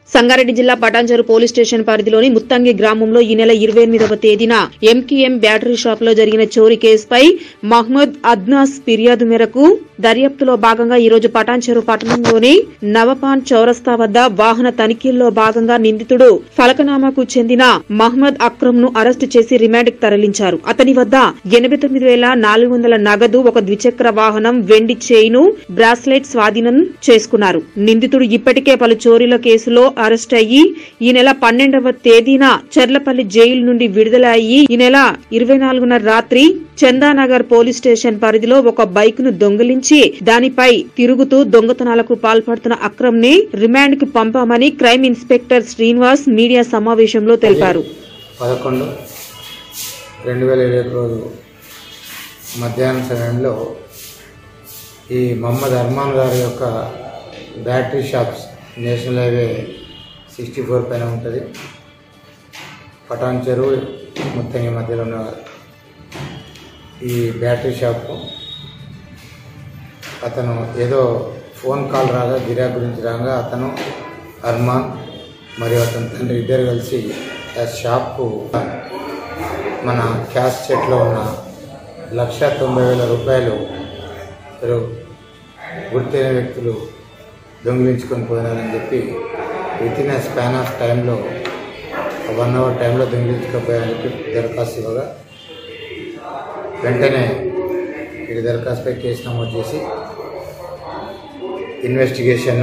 సంగారెడ్డి జిల్లా Patancheru police station పరిధిలోని ముత్తంగి గ్రామంలో ఈ నెల ఇరవై ఎనిమిదవ తేదీన ఎంకేఎం బ్యాటరీ షాప్ లో జరిగిన చోరీ కేసుపై మహ్మద్ అద్నాస్ ఫిర్యాదు మేరకు దర్యాప్తులో భాగంగా ఈ రోజు పటాంచెరు పట్టణంలోని నవపాన్ చౌరస్తా వద్ద వాహన తనిఖీల్లో భాగంగా నిందితుడు ఫలకనామాకు చెందిన మహ్మద్ అక్రమ్ ను అరెస్టు చేసి రిమాండ్ కి తరలించారు అతని వద్ద ఎనభై తొమ్మిది వేల నాలుగు వందల నగదు ఒక ద్విచక్ర వాహనం వెండి చైను బ్రాస్లెట్ స్వాధీనం చేసుకున్నారు నిందితుడు ఇప్పటికే పలు చోరీల కేసులో అరెస్ట్ అయ్యి ఈ నెల పన్నెండవ తేదీన చెర్లపల్లి జైలు నుండి విడుదల అయ్యి ఈ నెల ఇరవై నాలుగున రాత్రి చందానగర్ పోలీస్ స్టేషన్ పరిధిలో ఒక బైక్ ను దొంగిలించి దానిపై తిరుగుతూ దొంగతనాలకు పాల్పడుతున్న అక్రమ్ ని రిమాండ్ కి పంపామని క్రైమ్ ఇన్స్పెక్టర్ శ్రీనివాస్ మీడియా సమావేశంలో తెలిపారు పదకొండు రెండు వేల ఇరవై ఒక రోజు మధ్యాహ్నం సమయంలో ఈ మహమ్మద్ అర్మాన్ గారి యొక్క battery shops national highway sixty four పైన ఉంటుంది పటాన్ చెరువు ముత్తంగి మధ్యలో ఉన్న ఈ బ్యాటరీ షాపు అతను ఏదో ఫోన్ కాల్ రాగా గిరాక్ గురించి రాగా అతను అర్మాన్ మరియు అతని తండ్రి ఇద్దరు కలిసి ఆ షాప్కు మన క్యాష్ చెట్లో ఉన్న లక్ష తొంభై వేల రూపాయలు ఇద్దరు గుర్తైన వ్యక్తులు దొంగిలించుకొని పోయినారని చెప్పి విత్ ఇన్ స్పాన్ ఆఫ్ టైంలో వన్ అవర్ టైంలో దొంగిలించుకోపోయారని చెప్పి దరఖాస్తు ఇవ్వగా వెంటనే ఇది దరఖాస్తుపై కేసు నమోదు చేసి ఇన్వెస్టిగేషన్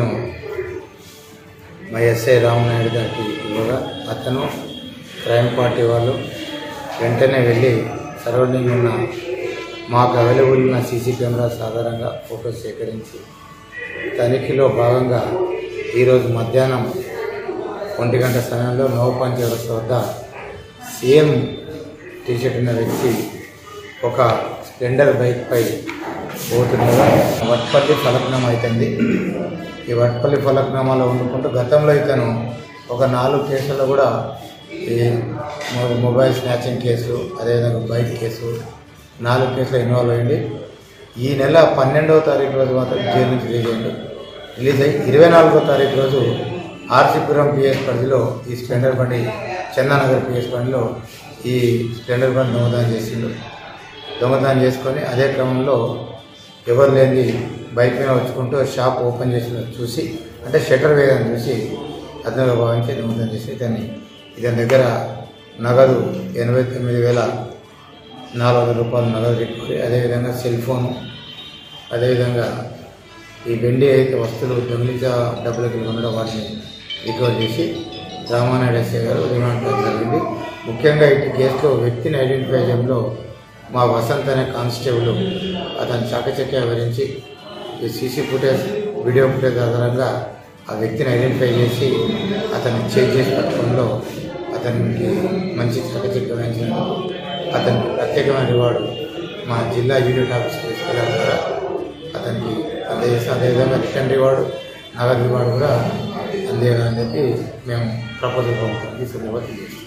మా ఎస్ఐ రామనాయుడు గారికి ఇవ్వగా అతను క్రైమ్ పార్టీ వాళ్ళు వెంటనే వెళ్ళి సరౌండింగ్ ఉన్న మాకు అవైలబుల్ ఉన్న సీసీ కెమెరాస్ ఆధారంగా ఫోటోస్ సేకరించి తనిఖీలో భాగంగా ఈరోజు మధ్యాహ్నం ఒంటి గంట సమయంలో నవపాంచ వ్యవస్థ వద్ద సేమ్ టీషర్ట్ ఉన్న వ్యక్తి ఒక స్ప్లెండర్ బైక్పై పోతుండగా వట్పల్లి ఫలక్నామా అవుతుంది ఈ వట్పల్లి ఫలక్నామాలో వండుకుంటూ గతంలో ఇతను ఒక నాలుగు కేసుల్లో కూడా ఈ మొ- మొబైల్ స్నాచింగ్ కేసు అదేవిధంగా బైక్ కేసు నాలుగు కేసులు ఇన్వాల్వ్ అయ్యింది ఈ నెల పన్నెండవ తారీఖు రోజు మాత్రం జైలు నుంచి రిలీజ్ అయ్యిండు రిలీజ్ అయ్యి ఇరవై నాలుగో తారీఖు రోజు ఆర్సీపురం పిఎస్ పరిధిలో ఈ స్ప్లెండర్ బండి చందానగర్ పిఎస్ బండిలో ఈ స్ప్లెండర్ బండి దొంగతనం చేసిండు దొంగతనం చేసుకొని అదే క్రమంలో ఎవరు లేని బైక్ మీద వచ్చుకుంటూ షాప్ ఓపెన్ చేసిన చూసి అంటే షట్టర్ వేగం చూసి అతను భావించి దొంగతనం చేసి ఇతన్ని ఇతని దగ్గర నగదు ఎనభై తొమ్మిది వేల నాలుగు వందల రూపాయలు నగదు రికవరీ అదేవిధంగా సెల్ ఫోను అదేవిధంగా ఈ వెండి అయితే వస్తువులు దొంగిలించ డబ్బులకి ఉండడం వాటిని రికవర్ చేసి రామానాయుడు ఎస్ఐ గారు రిమాండ్ చేయడం జరిగింది ముఖ్యంగా ఈ కేసులో వ్యక్తిని ఐడెంటిఫై చేయడంలో మా వసంత్ అనే కానిస్టేబుల్ అతను చాకచక్య వివరించి ఈ సీసీ ఫుటేజ్ వీడియో ఫుటేజ్ ఆధారంగా ఆ వ్యక్తిని ఐడెంటిఫై చేసి అతన్ని చేజ్ చేసి పట్టడంలో అతనికి మంచి చాకచక్య వహించినందుకు అతనికి ప్రత్యేకమైన రివార్డు మా జిల్లా యూనిట్ ఆఫీస్కి తీసుకెళ్ళడం ద్వారా అతనికి అందజేసి అదేవిధంగా రిటర్న్ రివార్డు నగదు రివార్డు కూడా అందేయాలని చెప్పి మేము ప్రపోజల్ పంపుతాం ఈ సందర్భంగా తెలియజేస్తాం